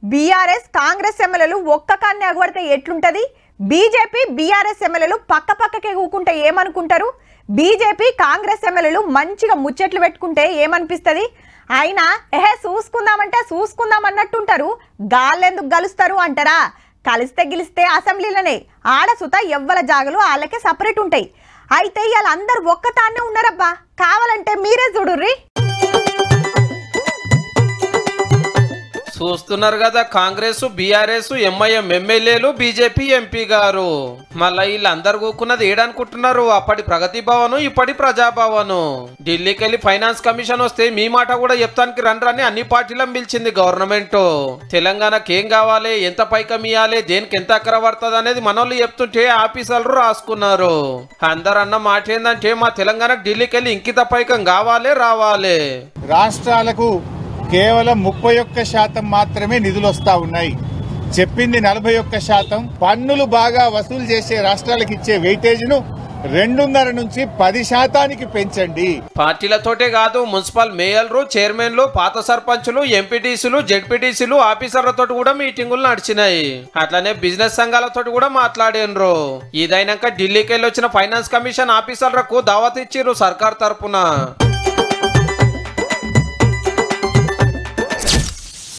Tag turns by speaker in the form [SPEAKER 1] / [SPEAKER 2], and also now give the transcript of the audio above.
[SPEAKER 1] BRS Congress ఎమ్మెల్యేలు ఒక్క కాన్ని అగబడితే ఎట్లుంటది బీజేపీ బీఆర్ఎస్ ఎమ్మెల్యేలు పక్క పక్కకే కూకుంటే ఏమనుకుంటారు బీజేపీ కాంగ్రెస్ ఎమ్మెల్యేలు మంచిగా ముచ్చట్లు పెట్టుకుంటే ఏమనిపిస్తుంది అయినా ఎహే చూసుకుందామంటే చూసుకుందాం అన్నట్టుంటారు గాళ్ళెందుకు గలుస్తారు అంటారా కలిస్తే గిలిస్తే అసెంబ్లీలోనే ఆడసుత ఎవ్వల జాగలు వాళ్ళకే సపరేట్ ఉంటాయి అయితే ఇవాళ అందరు ఒక్కతాన్నే ఉన్నారబ్బా కావాలంటే మీరే చూడుర్రి
[SPEAKER 2] చూస్తున్నారు కదా కాంగ్రెస్ బీఆర్ఎస్ ఎంఐఎం ఎమ్మెల్యేలు బీజేపీ ఎంపీ గారు మళ్ళా వీళ్ళందరు కూకున్నది ఏడనుకుంటున్నారు అప్పటి ప్రగతి భవన్ ఇప్పటి ప్రజాభవన్ ఢిల్లీకి వెళ్ళి ఫైనాన్స్ కమిషన్ వస్తే మీ మాట కూడా చెప్తానికి రండి అని అన్ని పార్టీలను పిలిచింది గవర్నమెంట్ తెలంగాణకి ఏం కావాలి ఎంత పైకం ఇవ్వాలి దేనికి ఎంత అక్కర పడుతుంది అనేది మనోళ్ళు చెప్తుంటే ఆఫీసర్లు రాసుకున్నారు అందరు అన్న మాట ఏంటంటే మా తెలంగాణకు ఢిల్లీకి వెళ్ళి ఇంకిత పైకం కావాలి రావాలి
[SPEAKER 3] రాష్ట్రాలకు కేవలం ముప్పై ఒక్క శాతం మాత్రమే నిధులు వస్తా ఉన్నాయి చెప్పింది నలభై ఒక్క శాతం పన్నులు బాగా వసూలు చేసే రాష్ట్రాలకు ఇచ్చే వెయిటేజ్ను రెండున్నర నుంచి పది శాతానికి పెంచండి
[SPEAKER 2] పార్టీలతోటే కాదు మున్సిపల్ మేయర్లు చైర్మన్లు పాత సర్పంచులు ఎంపీటీసీలు జెడ్పీటీసీలు ఆఫీసర్లతో కూడా మీటింగులు నడిచినాయి అట్లనే బిజినెస్ సంఘాలతో కూడా మాట్లాడినరు ఇదైనాక ఢిల్లీకి వెళ్ళి వచ్చిన ఫైనాన్స్ కమిషన్ ఆఫీసర్లకు దావత్ ఇచ్చిర్రు సర్కార్ తరపున